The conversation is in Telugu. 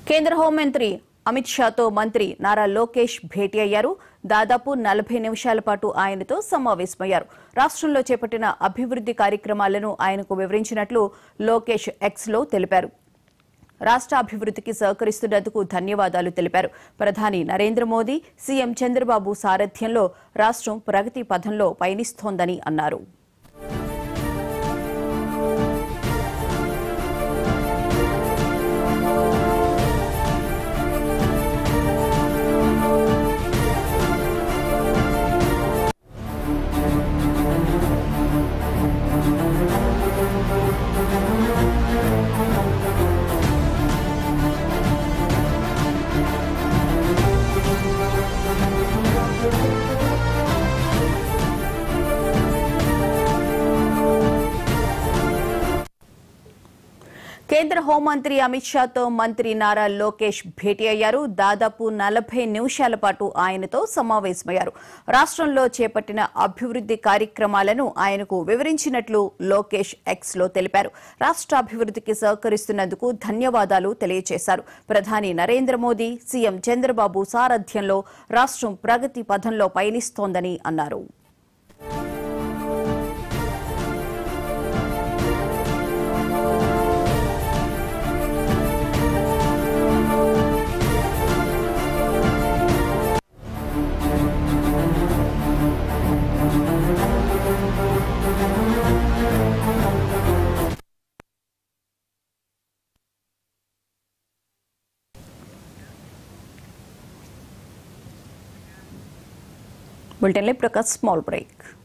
కేంద్ర హోంమంత్రి అమిత్ షాతో మంత్రి నారా లోకేష్ భేటీ అయ్యారు దాదాపు నలభై నిమిషాల పాటు ఆయనతో సమావేశమయ్యారు రాష్ట్రంలో చేపట్టిన అభివృద్ది కార్యక్రమాలను ఆయనకు వివరించినట్లు లోకేష్ ఎక్స్ లో తెలిపారు రాష్ట్ర అభివృద్ధికి సహకరిస్తున్నందుకు ధన్యవాదాలు తెలిపారు ప్రధాని నరేంద్ర మోదీ సీఎం చంద్రబాబు సారథ్యంలో రాష్ట్రం ప్రగతి పథంలో పయనిస్తోందని అన్నారు కేంద్ర హోంమంత్రి అమిత్ షాతో మంత్రి నారా లోకేష్ భేటీ అయ్యారు దాదాపు నలభై నిమిషాల పాటు ఆయనతో సమావేశమయ్యారు రాష్ట్రంలో చేపట్టిన అభివృద్ది కార్యక్రమాలను ఆయనకు వివరించినట్లు లోకేష్ ఎక్స్ లో తెలిపారు రాష్ట్ర అభివృద్ధికి సహకరిస్తున్నందుకు ధన్యవాదాలు తెలియజేశారు ప్రధాని నరేంద్ర మోదీ సీఎం చంద్రబాబు సారథ్యంలో రాష్ట్రం ప్రగతి పథంలో పయనిస్తోందని అన్నారు బులెటిన్లో ఇప్పుడు ఒక స్మాల్ బ్రేక్